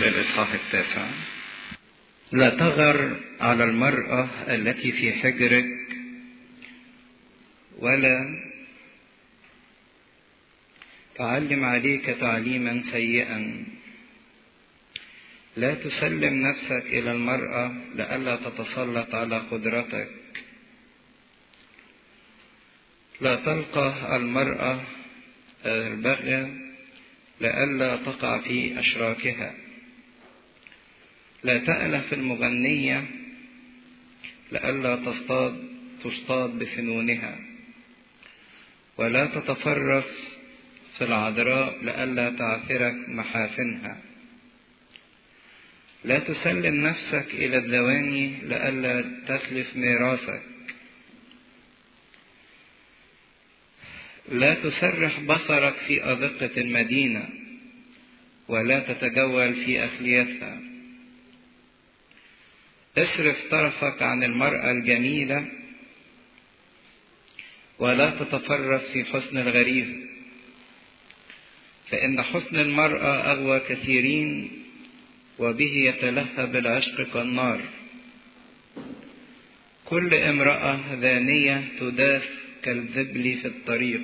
الإصحاح التاسع لا تغر على المرأة التي في حجرك ولا تعلم عليك تعليما سيئا لا تسلم نفسك إلى المرأة لئلا تتسلط على قدرتك لا تلقى المرأة البغي لئلا تقع في أشراكها لا تألف المغنية لئلا تصطاد تصطاد بفنونها ولا تتفرس في العذراء لئلا تعثرك محاسنها لا تسلم نفسك إلى الدواني لئلا تتلف ميراثك لا تسرح بصرك في أذقة المدينة ولا تتجول في أخليتها اصرف طرفك عن المرأة الجميلة ولا تتفرس في حسن الغريب فإن حسن المرأة أغوى كثيرين وبه يتلهب العشق كالنار كل امرأة ذانية تداس كالذبل في الطريق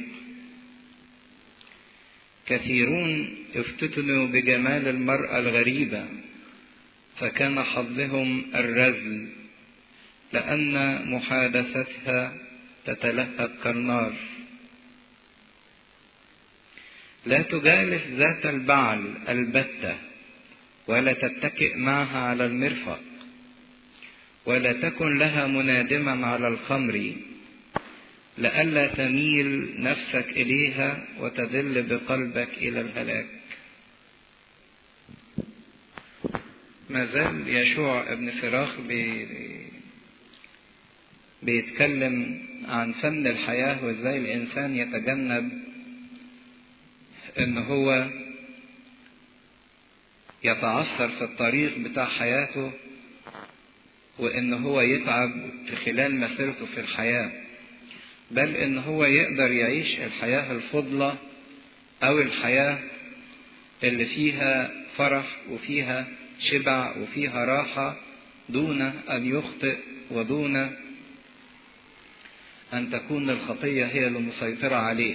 كثيرون افتتنوا بجمال المرأة الغريبة فكان حظهم الرذل لأن محادثتها تتلهب كالنار لا تجالس ذات البعل البتة ولا تتكئ معها على المرفق ولا تكن لها منادما على الخمر لئلا تميل نفسك إليها وتذل بقلبك إلى الهلاك ما زال يشوع ابن سراخ بي بيتكلم عن فن الحياة وازاي الإنسان يتجنب إن هو يتعثر في الطريق بتاع حياته وإن هو يتعب في خلال مسيرته في الحياة بل إن هو يقدر يعيش الحياة الفضلة أو الحياة اللي فيها فرح وفيها شبع وفيها راحة دون أن يخطئ ودون أن تكون الخطية هي المسيطرة عليه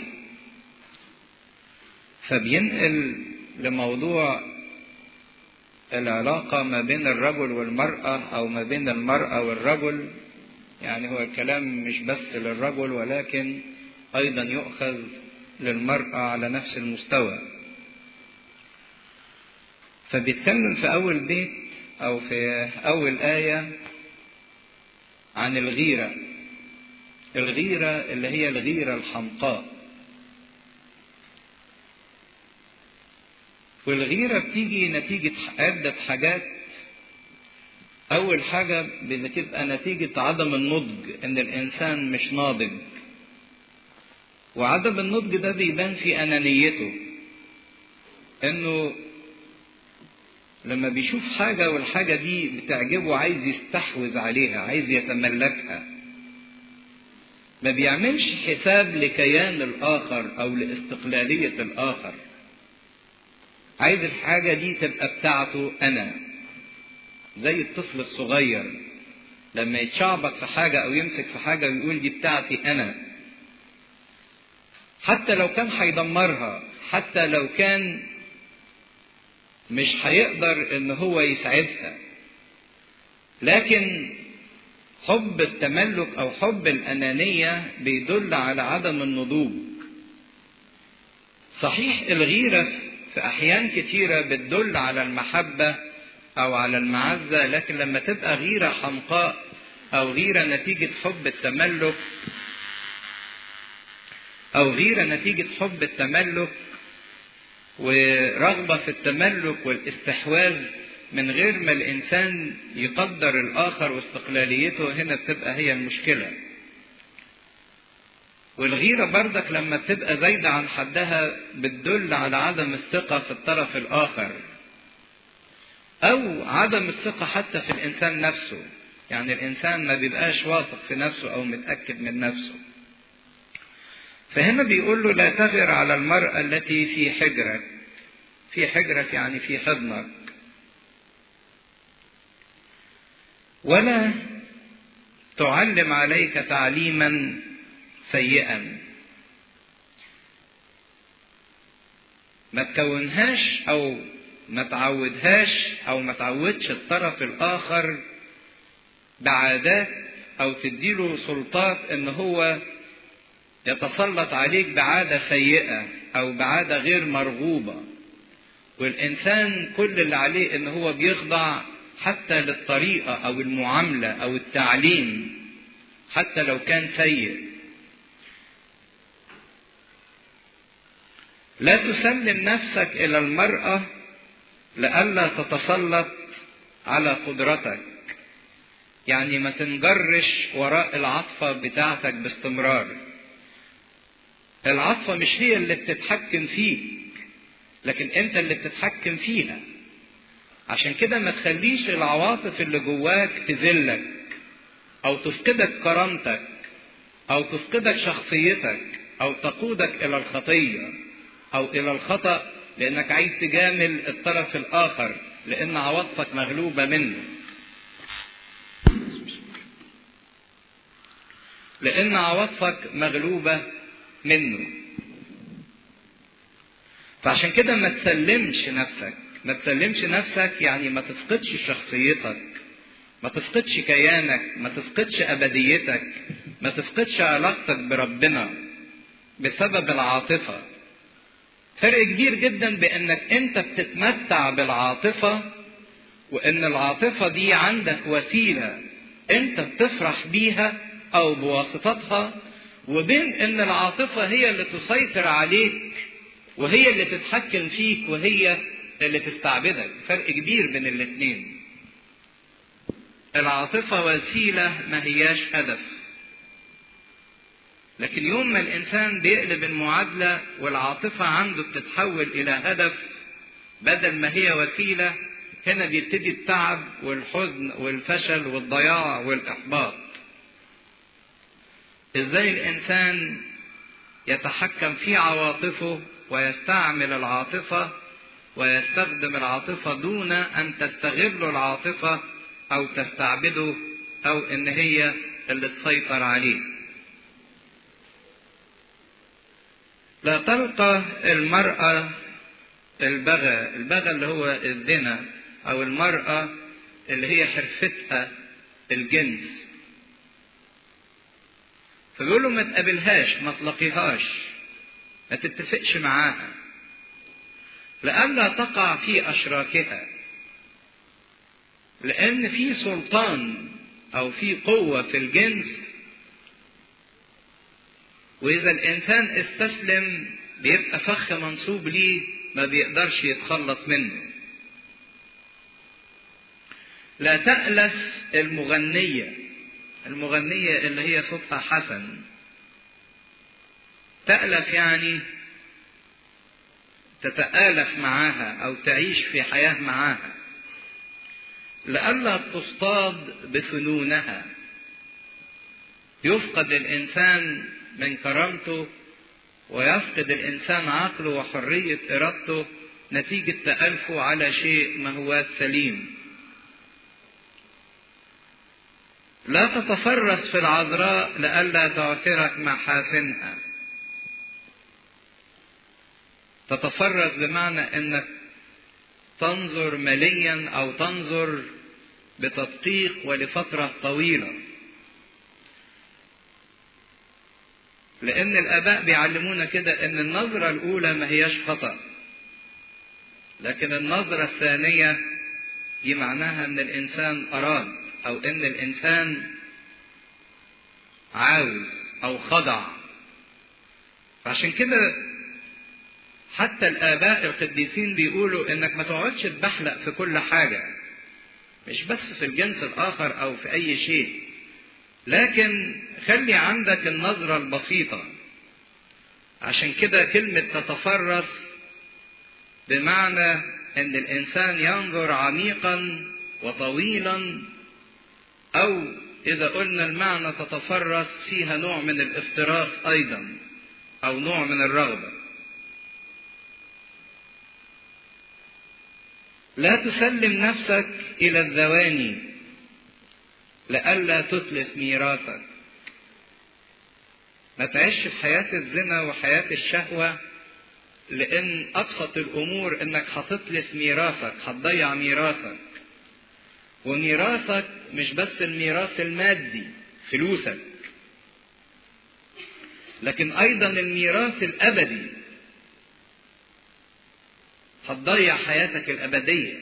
فبينقل لموضوع العلاقة ما بين الرجل والمرأة أو ما بين المرأة والرجل يعني هو الكلام مش بس للرجل ولكن أيضا يؤخذ للمرأة على نفس المستوى فبيتكلم في أول بيت أو في أول آية عن الغيرة الغيرة اللي هي الغيرة الحمقاء والغيرة بتيجي نتيجة عدة حاجات أول حاجة بتبقى نتيجة عدم النضج إن الإنسان مش ناضج وعدم النضج ده بيبان في أنانيته إنه لما بيشوف حاجة والحاجة دي بتعجبه عايز يستحوذ عليها عايز يتملكها ما بيعملش حساب لكيان الآخر أو لاستقلالية الآخر عايز الحاجة دي تبقى بتاعته أنا زي الطفل الصغير لما يتشعبط في حاجة أو يمسك في حاجة ويقول دي بتاعتي أنا حتى لو كان هيدمرها حتى لو كان مش هيقدر ان هو يسعدها لكن حب التملك او حب الانانيه بيدل على عدم النضوج صحيح الغيره في احيان كتيره بتدل على المحبه او على المعزه لكن لما تبقى غيره حمقاء او غيره نتيجه حب التملك او غيره نتيجه حب التملك ورغبة في التملك والاستحواذ من غير ما الإنسان يقدر الآخر واستقلاليته هنا بتبقى هي المشكلة والغيرة بردك لما بتبقى زايدة عن حدها بتدل على عدم الثقة في الطرف الآخر أو عدم الثقة حتى في الإنسان نفسه يعني الإنسان ما بيبقاش واثق في نفسه أو متأكد من نفسه فهنا بيقول له لا تغر على المرأة التي في حجرك في حجرك يعني في حضنك ولا تعلم عليك تعليما سيئا ما تكونهاش او ما تعودهاش او ما تعودش الطرف الاخر بعادات او تديله سلطات ان هو يتسلط عليك بعاده سيئه او بعاده غير مرغوبه والانسان كل اللي عليه ان هو بيخضع حتى للطريقه او المعامله او التعليم حتى لو كان سيء لا تسلم نفسك الى المراه لئلا تتسلط على قدرتك يعني ما تنجرش وراء العطفه بتاعتك باستمرار العطفه مش هي اللي بتتحكم فيك لكن انت اللي بتتحكم فيها عشان كده ما تخليش العواطف اللي جواك تذلك او تفقدك كرامتك او تفقدك شخصيتك او تقودك الى الخطيه او الى الخطا لانك عايز تجامل الطرف الاخر لان عواطفك مغلوبه منه لان عواطفك مغلوبه منه فعشان كده ما تسلمش نفسك ما تسلمش نفسك يعني ما تفقدش شخصيتك ما تفقدش كيانك ما تفقدش ابديتك ما تفقدش علاقتك بربنا بسبب العاطفه فرق كبير جدا بانك انت بتتمتع بالعاطفه وان العاطفه دي عندك وسيله انت بتفرح بيها او بواسطتها وبين ان العاطفه هي اللي تسيطر عليك وهي اللي تتحكم فيك وهي اللي تستعبدك فرق كبير بين الاثنين العاطفه وسيله ما هياش هدف لكن يوم ما الانسان بيقلب المعادله والعاطفه عنده بتتحول الى هدف بدل ما هي وسيله هنا بيبتدي التعب والحزن والفشل والضياع والاحباط ازاي الانسان يتحكم في عواطفه ويستعمل العاطفه ويستخدم العاطفه دون ان تستغل العاطفه او تستعبده او ان هي اللي تسيطر عليه لا تلقى المرأة البغى البغى اللي هو الزنا أو المرأة اللي هي حرفتها الجنس فبيقولوا ما تقابلهاش ما تلاقيهاش ما تتفقش معاها لئلا تقع في أشراكها لأن في سلطان أو في قوة في الجنس وإذا الإنسان استسلم بيبقى فخ منصوب ليه ما بيقدرش يتخلص منه. لا تألف المغنية المغنية اللي هي صوتها حسن تألف يعني تتآلف معاها أو تعيش في حياة معاها لئلا تصطاد بفنونها يفقد الإنسان من كرامته ويفقد الإنسان عقله وحرية إرادته نتيجة تألفه على شيء ما هو سليم لا تتفرس في العذراء لئلا تعثرك محاسنها تتفرس بمعنى انك تنظر مليا او تنظر بتدقيق ولفتره طويله لان الاباء بيعلمونا كده ان النظره الاولى ما هياش خطا لكن النظره الثانيه دي معناها ان الانسان اراد او ان الانسان عاوز او خضع فعشان كده حتى الاباء القديسين بيقولوا انك ما تقعدش تبحلق في كل حاجه مش بس في الجنس الاخر او في اي شيء لكن خلي عندك النظره البسيطه عشان كده كلمه تتفرس بمعنى ان الانسان ينظر عميقا وطويلا او اذا قلنا المعنى تتفرس فيها نوع من الافتراس ايضا او نوع من الرغبه لا تسلم نفسك الى الذواني لئلا تتلف ميراثك ما تعيش في حياة الزنا وحياة الشهوة لأن أبسط الأمور إنك هتتلف ميراثك هتضيع ميراثك وميراثك مش بس الميراث المادي فلوسك لكن أيضا الميراث الأبدي هتضيع حياتك الأبدية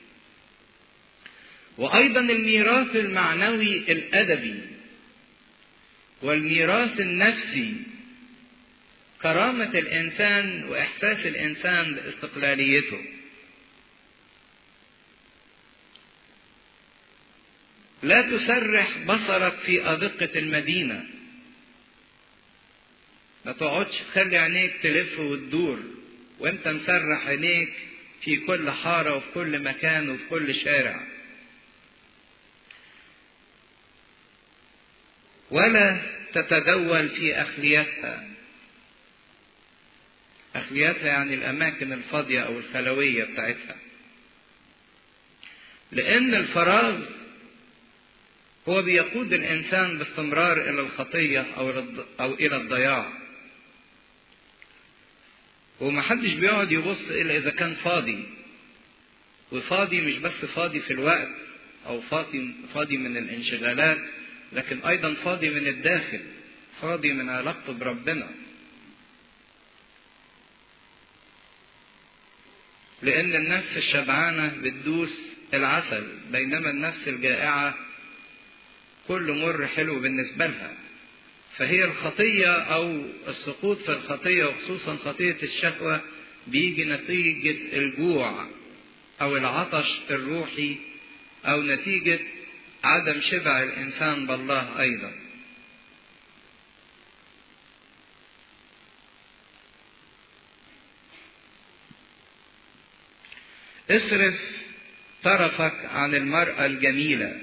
وأيضا الميراث المعنوي الأدبي والميراث النفسي كرامة الإنسان وإحساس الإنسان باستقلاليته لا تسرح بصرك في أدقة المدينة ما تقعدش تخلي عينيك تلف وتدور وانت مسرح عينيك في كل حارة وفي كل مكان وفي كل شارع ولا تتدول في أخليتها أخليتها يعني الأماكن الفاضية أو الخلوية بتاعتها لأن الفراغ هو بيقود الإنسان باستمرار إلى الخطية أو أو إلى الضياع ومحدش بيقعد يبص إلا إذا كان فاضي وفاضي مش بس فاضي في الوقت أو فاضي فاضي من الانشغالات لكن أيضا فاضي من الداخل فاضي من علاقته بربنا لأن النفس الشبعانة بتدوس العسل بينما النفس الجائعة كل مر حلو بالنسبة لها فهي الخطية أو السقوط في الخطية وخصوصا خطية الشهوة بيجي نتيجة الجوع أو العطش الروحي أو نتيجة عدم شبع الإنسان بالله أيضا اصرف طرفك عن المرأة الجميلة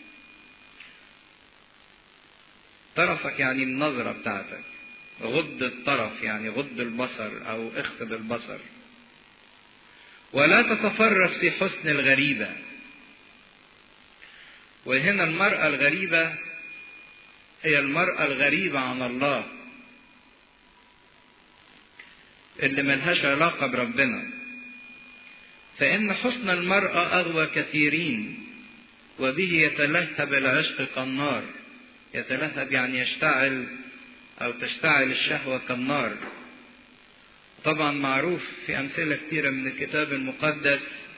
طرفك يعني النظرة بتاعتك غض الطرف يعني غض البصر أو اخفض البصر ولا تتفرس في حسن الغريبة وهنا المرأة الغريبة هي المرأة الغريبة عن الله اللي ملهاش علاقة بربنا فإن حسن المرأة أغوى كثيرين وبه يتلهب العشق كالنار يتلهب يعني يشتعل أو تشتعل الشهوة كالنار طبعا معروف في أمثلة كثيرة من الكتاب المقدس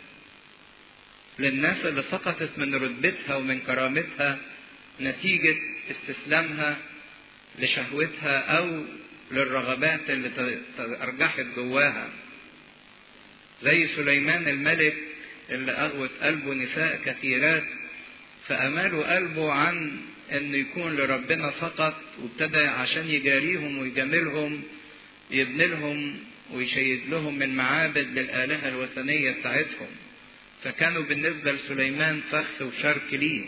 للناس اللي سقطت من رتبتها ومن كرامتها نتيجة استسلامها لشهوتها أو للرغبات اللي تأرجحت جواها زي سليمان الملك اللي أغوت قلبه نساء كثيرات فأماله قلبه عن انه يكون لربنا فقط وابتدى عشان يجاريهم ويجاملهم يبني لهم ويشيد لهم من معابد للآلهة الوثنية بتاعتهم فكانوا بالنسبة لسليمان فخ وشرك ليه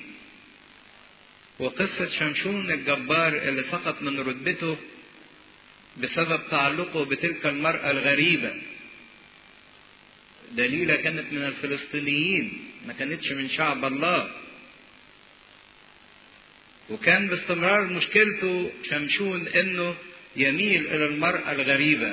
وقصة شمشون الجبار اللي سقط من رتبته بسبب تعلقه بتلك المرأة الغريبة دليلة كانت من الفلسطينيين ما كانتش من شعب الله وكان باستمرار مشكلته شمشون انه يميل الى المرأة الغريبة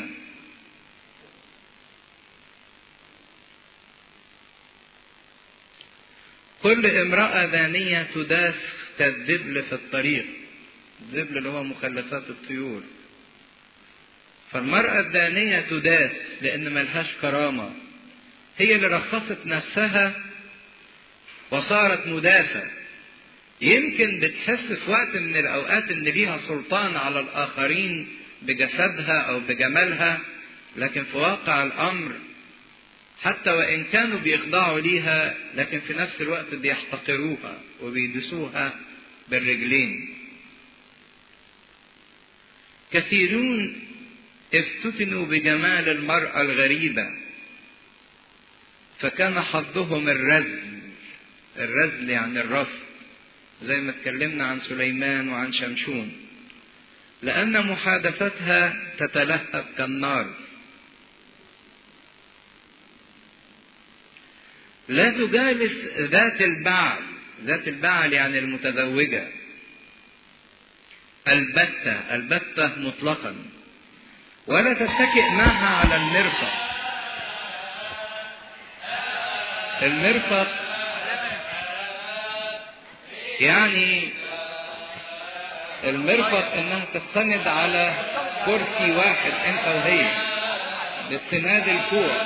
كل امرأة ذانية تداس كالذبل في الطريق الذبل اللي هو مخلفات الطيور فالمرأة الدانية تداس لأن ملهاش كرامة هي اللي رخصت نفسها وصارت مداسة يمكن بتحس في وقت من الأوقات إن ليها سلطان على الآخرين بجسدها أو بجمالها لكن في واقع الأمر حتى وإن كانوا بيخضعوا ليها لكن في نفس الوقت بيحتقروها وبيدسوها بالرجلين كثيرون افتتنوا بجمال المرأة الغريبة فكان حظهم الرزل الرزل يعني الرفض زي ما اتكلمنا عن سليمان وعن شمشون لأن محادثتها تتلهب كالنار لا تجالس ذات البعل ذات البعل يعني المتزوجة البتة البتة مطلقا ولا تتكئ معها على المرفق المرفق يعني المرفق انها تستند على كرسي واحد انت وهي باستناد الكوع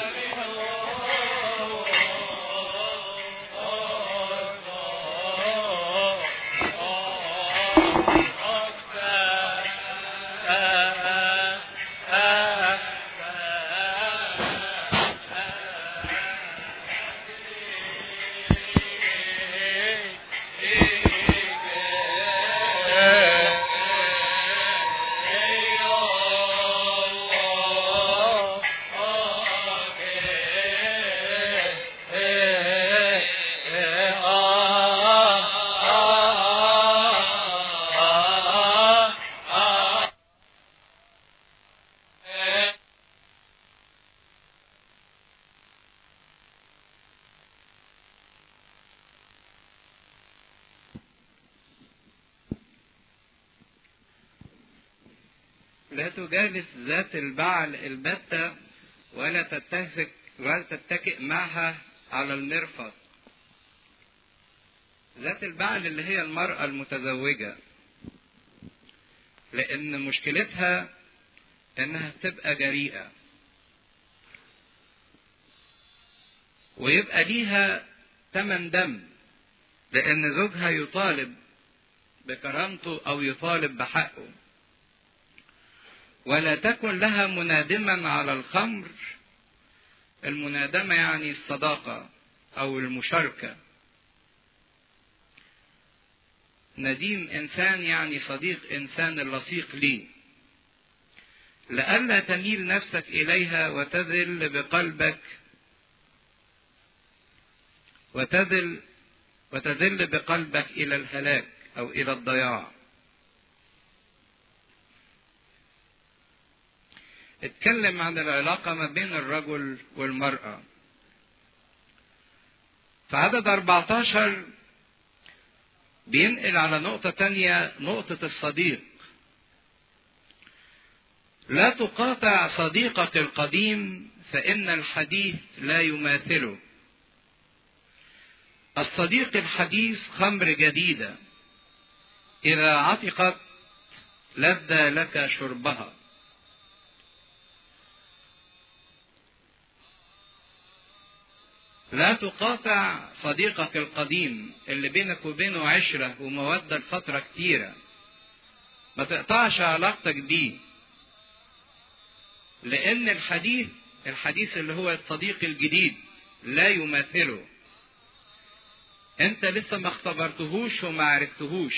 لا تجالس ذات البعل البتة ولا تتفق ولا تتكئ معها على المرفق ذات البعل اللي هي المرأة المتزوجة لأن مشكلتها إنها تبقى جريئة ويبقى ليها تمن دم لأن زوجها يطالب بكرامته أو يطالب بحقه ولا تكن لها منادما على الخمر المنادمة يعني الصداقة أو المشاركة نديم إنسان يعني صديق إنسان اللصيق ليه لئلا تميل نفسك إليها وتذل بقلبك وتذل وتذل بقلبك إلى الهلاك أو إلى الضياع اتكلم عن العلاقة ما بين الرجل والمرأة في عدد 14 بينقل على نقطة تانية نقطة الصديق لا تقاطع صديقك القديم فإن الحديث لا يماثله الصديق الحديث خمر جديدة إذا عتقت لذ لك شربها لا تقاطع صديقك القديم اللي بينك وبينه عشرة ومودة لفترة كتيرة ما تقطعش علاقتك بيه لأن الحديث الحديث اللي هو الصديق الجديد لا يماثله انت لسه ما اختبرتهوش وما عرفتهوش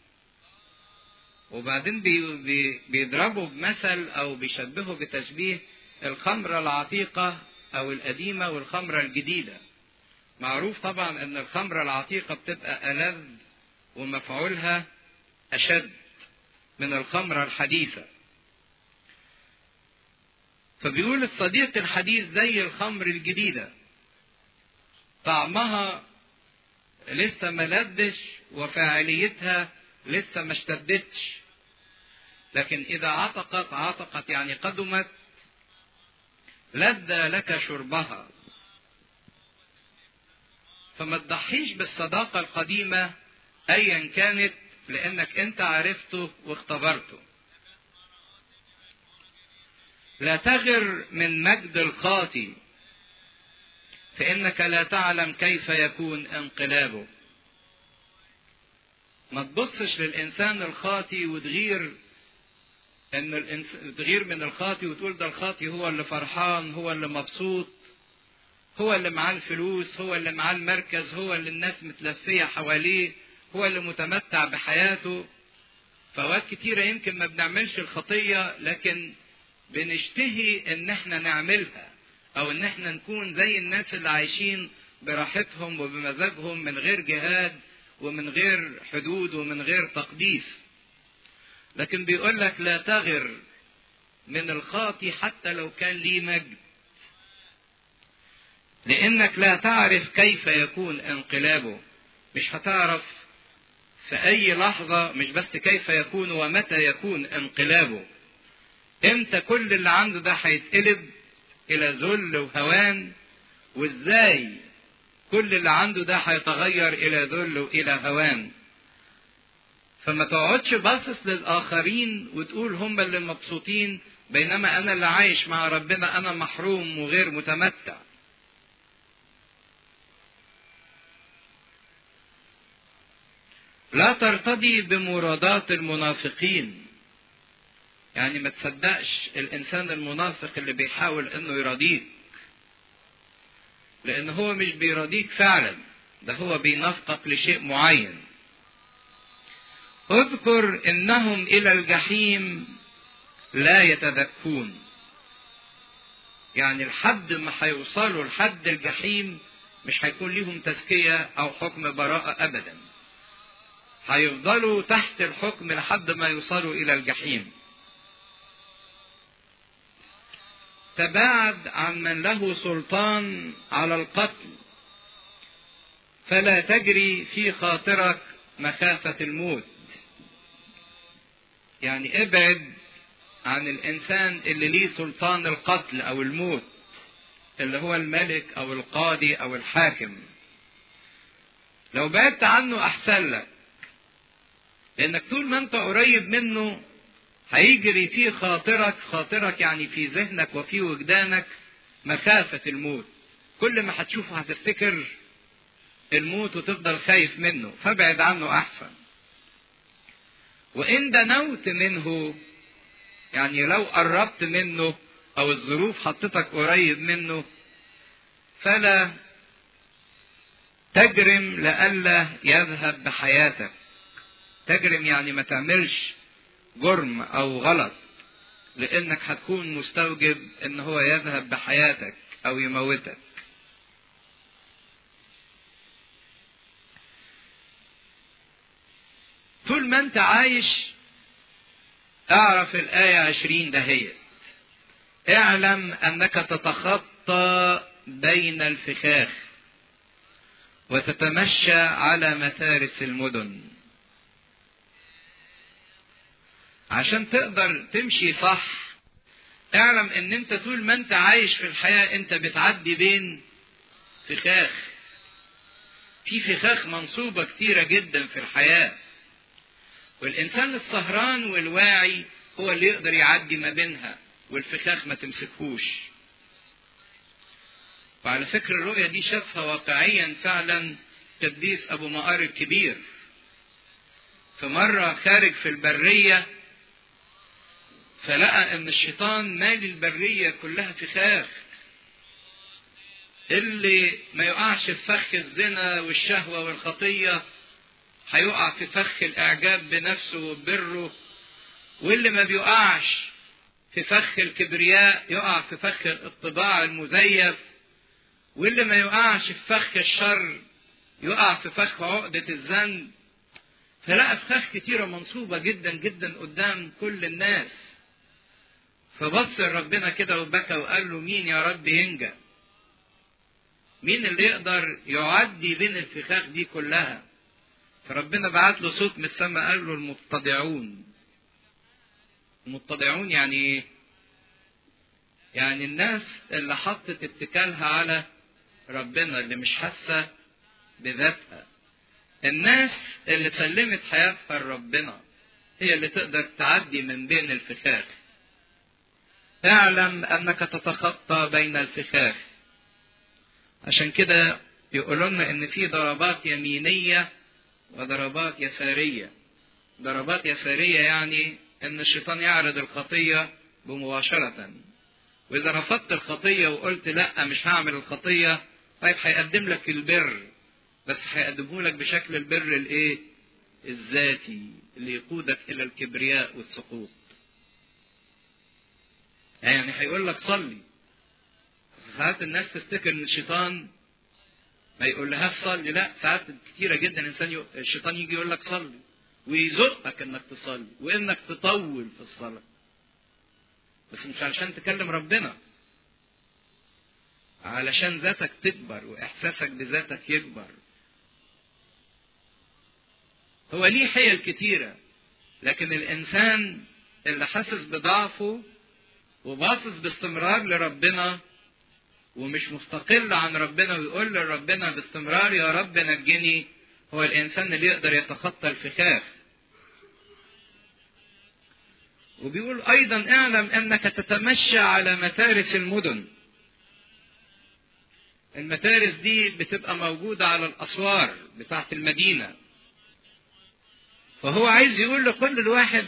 وبعدين بي بي بيضربوا بمثل او بيشبهوا بتشبيه الخمرة العتيقة او القديمة والخمرة الجديدة معروف طبعا ان الخمرة العتيقة بتبقى ألذ ومفعولها أشد من الخمرة الحديثة فبيقول الصديق الحديث زي الخمر الجديدة طعمها لسه ما لدش وفاعليتها لسه ما اشتدتش لكن إذا عتقت عتقت يعني قدمت لذ لك شربها فما تضحيش بالصداقة القديمة أيا كانت لأنك أنت عرفته واختبرته لا تغر من مجد الخاطي فإنك لا تعلم كيف يكون انقلابه ما تبصش للإنسان الخاطي وتغير ان الإنس... تغير من الخاطي وتقول ده الخاطي هو اللي فرحان هو اللي مبسوط هو اللي معاه الفلوس هو اللي معاه المركز هو اللي الناس متلفية حواليه هو اللي متمتع بحياته فوقت كتيرة يمكن ما بنعملش الخطية لكن بنشتهي ان احنا نعملها او ان احنا نكون زي الناس اللي عايشين براحتهم وبمزاجهم من غير جهاد ومن غير حدود ومن غير تقديس لكن بيقول لك لا تغر من الخاطي حتى لو كان ليه مجد لانك لا تعرف كيف يكون انقلابه مش هتعرف في أي لحظة مش بس كيف يكون ومتى يكون انقلابه امتى كل اللي عنده ده هيتقلب إلى ذل وهوان وإزاي كل اللي عنده ده هيتغير إلى ذل وإلى هوان فما تقعدش باصص للآخرين وتقول هم اللي مبسوطين بينما أنا اللي عايش مع ربنا أنا محروم وغير متمتع لا ترتضي بمرادات المنافقين يعني ما تصدقش الانسان المنافق اللي بيحاول انه يراضيك لان هو مش بيراضيك فعلا ده هو بينافقك لشيء معين اذكر انهم الى الجحيم لا يتذكون يعني لحد ما هيوصلوا لحد الجحيم مش هيكون ليهم تزكيه او حكم براءه ابدا هيفضلوا تحت الحكم لحد ما يوصلوا الى الجحيم تباعد عن من له سلطان على القتل فلا تجري في خاطرك مخافة الموت يعني ابعد عن الإنسان اللي ليه سلطان القتل أو الموت اللي هو الملك أو القاضي أو الحاكم لو بعدت عنه أحسن لك لأنك طول ما أنت قريب منه هيجري في خاطرك خاطرك يعني في ذهنك وفي وجدانك مخافة الموت كل ما هتشوفه هتفتكر الموت وتفضل خايف منه فابعد عنه أحسن وإن دنوت منه يعني لو قربت منه أو الظروف حطتك قريب منه فلا تجرم لئلا يذهب بحياتك تجرم يعني ما تعملش جرم او غلط لانك هتكون مستوجب ان هو يذهب بحياتك او يموتك طول ما انت عايش اعرف الآية عشرين دهيت اعلم انك تتخطى بين الفخاخ وتتمشى على متارس المدن عشان تقدر تمشي صح اعلم ان انت طول ما انت عايش في الحياة انت بتعدي بين فخاخ في فخاخ منصوبة كتيرة جدا في الحياة والانسان السهران والواعي هو اللي يقدر يعدي ما بينها والفخاخ ما تمسكهوش وعلى فكرة الرؤية دي شافها واقعيا فعلا قديس ابو مقار الكبير في مرة خارج في البرية فلقى ان الشيطان مالي البرية كلها فخاخ اللي ما يقعش في فخ الزنا والشهوة والخطية هيقع في فخ الاعجاب بنفسه وبره واللي ما بيقعش في فخ الكبرياء يقع في فخ الطباع المزيف واللي ما يقعش في فخ الشر يقع في فخ عقدة الذنب فلقى فخاخ كتيرة منصوبة جدا جدا قدام كل الناس فبص لربنا كده وبكى وقال له مين يا رب ينجى مين اللي يقدر يعدي بين الفخاخ دي كلها فربنا بعت له صوت من السماء قال له المتضعون المتضعون يعني ايه يعني الناس اللي حطت اتكالها على ربنا اللي مش حاسه بذاتها الناس اللي سلمت حياتها لربنا هي اللي تقدر تعدي من بين الفخاخ اعلم انك تتخطى بين الفخاخ عشان كده يقولوا لنا ان في ضربات يمينيه وضربات يساريه ضربات يساريه يعني ان الشيطان يعرض الخطيه بمباشره واذا رفضت الخطيه وقلت لا مش هعمل الخطيه طيب هيقدم لك البر بس هيقدمه لك بشكل البر الايه الذاتي اللي يقودك الى الكبرياء والسقوط يعني هيقول لك صلي ساعات الناس تفتكر ان الشيطان ما يقول لهاش صلي لا ساعات كتيره جدا انسان ي... الشيطان يجي يقول لك صلي ويزقك انك تصلي وانك تطول في الصلاه بس مش علشان تكلم ربنا علشان ذاتك تكبر واحساسك بذاتك يكبر هو ليه حيل كتيرة لكن الإنسان اللي حاسس بضعفه وباصص باستمرار لربنا ومش مستقل عن ربنا ويقول لربنا باستمرار يا رب نجني هو الإنسان اللي يقدر يتخطى الفخاخ وبيقول أيضا اعلم أنك تتمشى على متارس المدن المتارس دي بتبقى موجودة على الأسوار بتاعة المدينة فهو عايز يقول لكل الواحد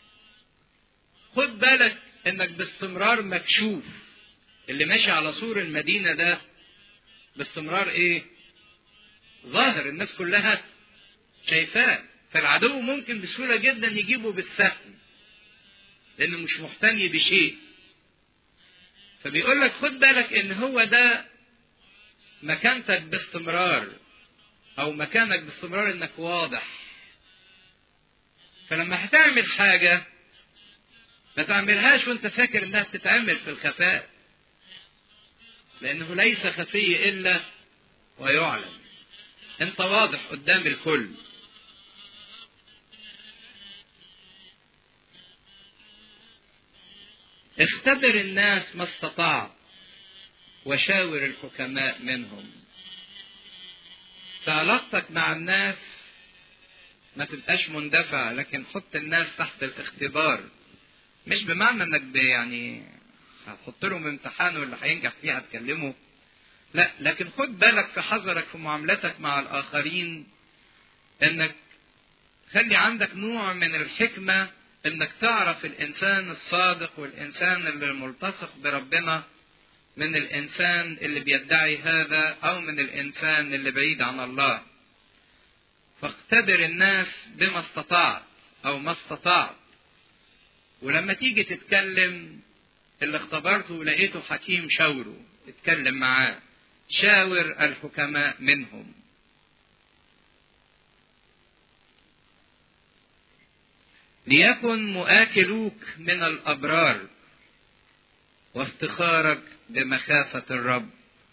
خد بالك انك باستمرار مكشوف اللي ماشي على سور المدينة ده باستمرار ايه ظاهر الناس كلها شايفاه فالعدو ممكن بسهولة جدا يجيبه بالسهم لانه مش محتمي بشيء فبيقول لك خد بالك ان هو ده مكانتك باستمرار او مكانك باستمرار انك واضح فلما هتعمل حاجة ما تعملهاش وانت فاكر انها بتتعمل في الخفاء لانه ليس خفي الا ويعلم انت واضح قدام الكل اختبر الناس ما استطعت وشاور الحكماء منهم في علاقتك مع الناس ما تبقاش مندفع لكن حط الناس تحت الاختبار مش بمعنى انك يعني هتحط لهم امتحان واللي هينجح فيه هتكلمه لا لكن خد بالك في حذرك في معاملتك مع الاخرين انك خلي عندك نوع من الحكمه انك تعرف الانسان الصادق والانسان اللي ملتصق بربنا من الانسان اللي بيدعي هذا او من الانسان اللي بعيد عن الله فاختبر الناس بما استطعت او ما استطعت ولما تيجي تتكلم اللي اختبرته ولقيته حكيم شاوره اتكلم معاه شاور الحكماء منهم ليكن مؤاكلوك من الابرار وافتخارك بمخافه الرب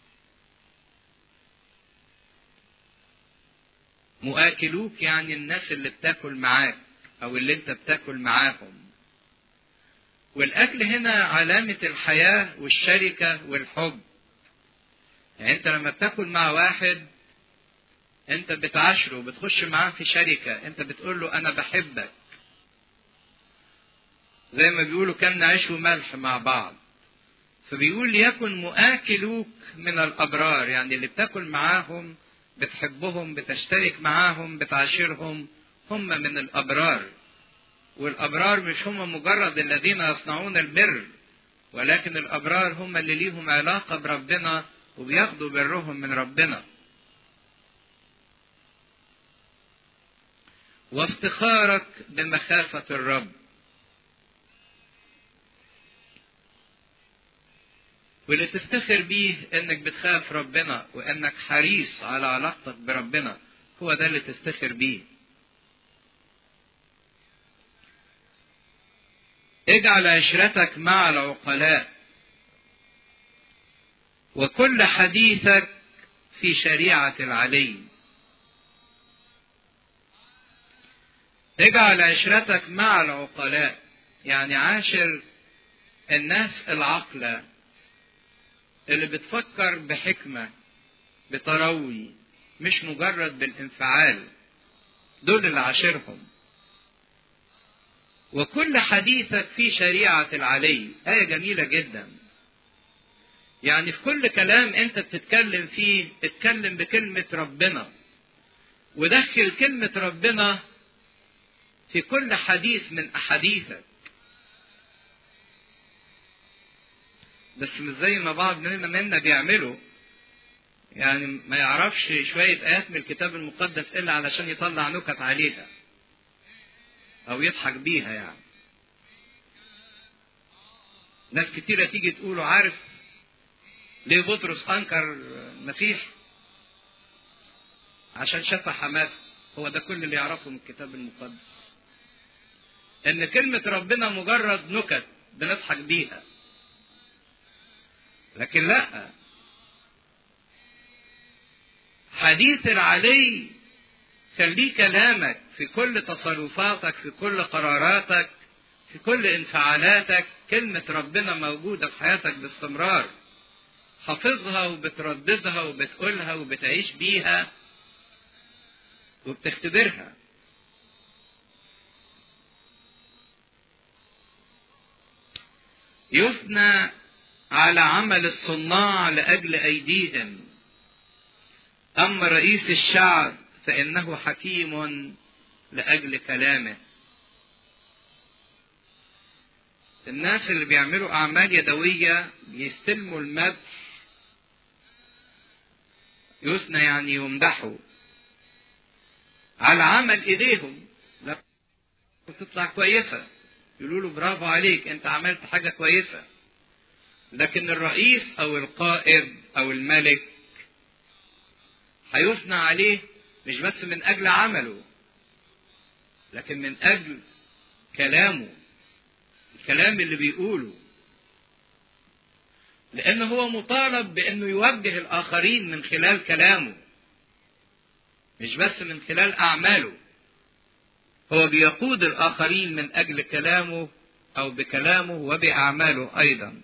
مؤاكلوك يعني الناس اللي بتاكل معاك او اللي انت بتاكل معاهم والاكل هنا علامه الحياه والشركه والحب يعني انت لما بتاكل مع واحد انت بتعاشره بتخش معاه في شركه انت بتقول له انا بحبك زي ما بيقولوا كان عيش وملح مع بعض فبيقول ليكن مؤاكلوك من الابرار يعني اللي بتاكل معاهم بتحبهم بتشترك معاهم بتعاشرهم هم من الابرار والابرار مش هم مجرد الذين يصنعون البر ولكن الابرار هم اللي ليهم علاقه بربنا وبياخدوا برهم من ربنا وافتخارك بمخافه الرب واللي تفتخر بيه انك بتخاف ربنا وانك حريص على علاقتك بربنا هو ده اللي تفتخر بيه اجعل عشرتك مع العقلاء وكل حديثك في شريعة العلي اجعل عشرتك مع العقلاء يعني عاشر الناس العقلة اللي بتفكر بحكمة بتروي مش مجرد بالانفعال دول اللي عاشرهم وكل حديثك في شريعة العلي آية جميلة جدا يعني في كل كلام انت بتتكلم فيه اتكلم بكلمة ربنا ودخل كلمة ربنا في كل حديث من أحاديثك بس مش زي ما بعض مننا منا بيعملوا يعني ما يعرفش شوية آيات من الكتاب المقدس إلا علشان يطلع نكت عليها أو يضحك بيها يعني ناس كتيرة تيجي تقولوا عارف ليه بطرس أنكر المسيح عشان شاف حماس هو ده كل اللي يعرفه من الكتاب المقدس ان كلمة ربنا مجرد نكت بنضحك بيها لكن لا حديث العلي خليه كلامك في كل تصرفاتك في كل قراراتك في كل انفعالاتك كلمة ربنا موجودة في حياتك باستمرار حافظها وبترددها وبتقولها وبتعيش بيها وبتختبرها يثنى على عمل الصناع لأجل أيديهم أما رئيس الشعب فإنه حكيم لأجل كلامه الناس اللي بيعملوا أعمال يدوية بيستلموا المدح يثنى يعني يمدحوا على عمل إيديهم لا تطلع كويسة يقولوا له برافو عليك أنت عملت حاجة كويسة لكن الرئيس أو القائد أو الملك هيثنى عليه مش بس من أجل عمله لكن من أجل كلامه الكلام اللي بيقوله لأنه هو مطالب بأنه يوجه الآخرين من خلال كلامه مش بس من خلال أعماله هو بيقود الآخرين من أجل كلامه أو بكلامه وبأعماله أيضا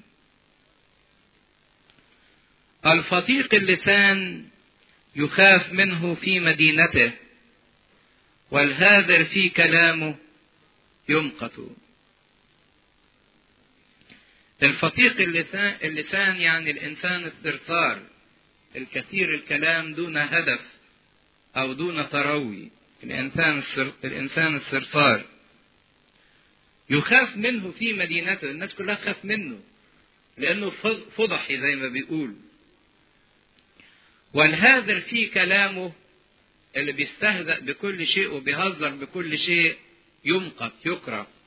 الفطيق اللسان يخاف منه في مدينته والهاذر في كلامه يمقت الفطيق اللسان, اللسان يعني الإنسان الثرثار الكثير الكلام دون هدف أو دون تروي الإنسان الإنسان الثرثار يخاف منه في مدينته الناس كلها تخاف منه لأنه فضحي زي ما بيقول والهاذر في كلامه اللي بيستهزأ بكل شيء وبيهزر بكل شيء يمقت يكره